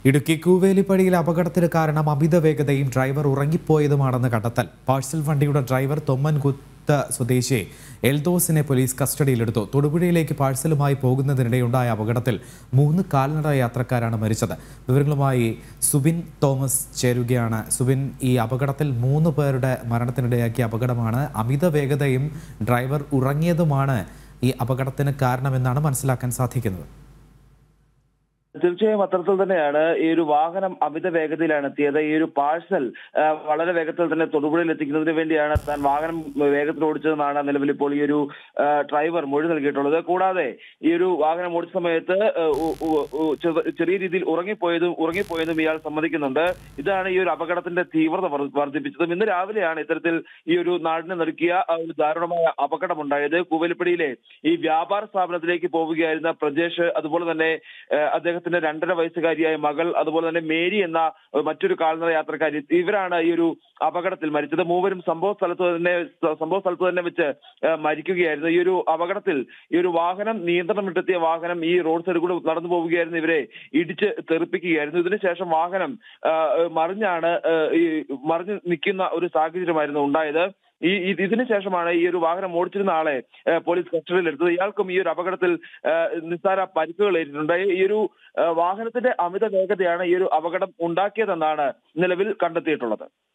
ഇടുക്കി കൂവേലിപ്പടിയിൽ അപകടത്തിന് കാരണം അമിത വേഗതയും ഡ്രൈവർ ഉറങ്ങിപ്പോയതുമാണെന്ന് കണ്ടെത്തൽ പാഴ്സൽ വണ്ടിയുടെ ഡ്രൈവർ തൊമ്മൻകുത്ത് സ്വദേശി എൽദോസിനെ പോലീസ് കസ്റ്റഡിയിലെടുത്തു തൊടുപുഴയിലേക്ക് പാഴ്സലുമായി പോകുന്നതിനിടെയുണ്ടായ അപകടത്തിൽ മൂന്ന് കാൽനട യാത്രക്കാരാണ് മരിച്ചത് വിവരങ്ങളുമായി സുബിൻ തോമസ് ചേരുകയാണ് സുബിൻ ഈ അപകടത്തിൽ മൂന്ന് പേരുടെ മരണത്തിനിടയാക്കിയ അപകടമാണ് അമിത വേഗതയും ഡ്രൈവർ ഉറങ്ങിയതുമാണ് ഈ അപകടത്തിന് കാരണമെന്നാണ് മനസ്സിലാക്കാൻ സാധിക്കുന്നത് തീർച്ചയായും അത്തരത്തിൽ തന്നെയാണ് ഈ ഒരു വാഹനം അമിത വേഗതയിലാണ് എത്തിയത് ഈ ഒരു പാഴ്സൽ ആ, വളരെ വേഗത്തിൽ തന്നെ തൊടുപുഴയിൽ എത്തിക്കുന്നതിന് വേണ്ടിയാണ് താൻ വാഹനം വേഗത്തിൽ ഓടിച്ചതെന്നാണ് നിലവിൽ ഇപ്പോൾ ഈ ഒരു ആ, ഡ്രൈവർ മൊഴി നൽകിയിട്ടുള്ളത് കൂടാതെ ഈ ഒരു വാഹനം ഓടിച്ച സമയത്ത് ആ, ഉ- ഉ- ഉ- ചെറു- ചെറിയ രീതിയിൽ ഉറങ്ങിപ്പോയതും ഉറങ്ങിപ്പോയതും ഇയാൾ സമ്മതിക്കുന്നുണ്ട് ഇതാണ് ഈ ഒരു അപകടത്തിന്റെ തീവ്രത വർ- വർദ്ധിപ്പിച്ചതും ഇന്ന് രാവിലെയാണ് ഇത്തരത്തിൽ ഈ ഒരു നാടിനെ നടുക്കിയ ആ ഒരു ദാരുണമായ അപകടമുണ്ടായത് കൂവലിപ്പടിയിലെ ഈ വ്യാപാര സ്ഥാപനത്തിലേക്ക് പോവുകയായിരുന്ന പ്രജേഷ് അതുപോലെ തന്നെ ഏഹ്, അദ്ദേഹത്തിന്റെ രണ്ടര വയസ്സുകാരിയായ മകൾ അതുപോലെ തന്നെ മേരി എന്ന ഏഹ്, മറ്റൊരു കാൽനട യാത്രക്കാരി ഇവരാണ് ഈ ഒരു അപകടത്തിൽ മരിച്ചത് മൂവരും സംഭവ സ്ഥലത്ത് തന്നെ സംഭവ സ്ഥലത്ത് തന്നെ വെച്ച് ഏഹ്, മരിക്കുകയായിരുന്നു ഈ ഒരു അപകടത്തിൽ ഈ ഒരു വാഹനം നിയന്ത്രണം വിട്ടെത്തിയ വാഹനം ഈ റോഡ് സൈഡിൽ കൂടെ നടന്നു പോവുകയായിരുന്നു ഇവരെ ഇടിച്ച് തെറിപ്പിക്കുകയായിരുന്നു ഇതിനുശേഷം വാഹനം ഏഹ്, മറിഞ്ഞാണ് ഏഹ്, ഈ മറിഞ്ഞ് നിൽക്കുന്ന ഒരു സാഹചര്യമായിരുന്നു ഉണ്ടായത് ഈ ഈ- ഇതിന് ശേഷമാണ് ഈ ഒരു വാഹനം ഓടിച്ചിരുന്ന ആളെ ഏഹ്, പോലീസ് കസ്റ്റഡിയിലെടുത്തത് ഇയാൾക്കും ഈ ഒരു അപകടത്തിൽ ഏഹ്, നിസ്സാര പരിക്കുകൾ ഏറ്റിട്ടുണ്ട് ഈ ഒരു ഏഹ്, വാഹനത്തിന്റെ അമിത വേഗതയാണ് ഈ ഒരു അപകടം ഉണ്ടാക്കിയതെന്നാണ് നിലവിൽ കണ്ടെത്തിയിട്ടുള്ളത്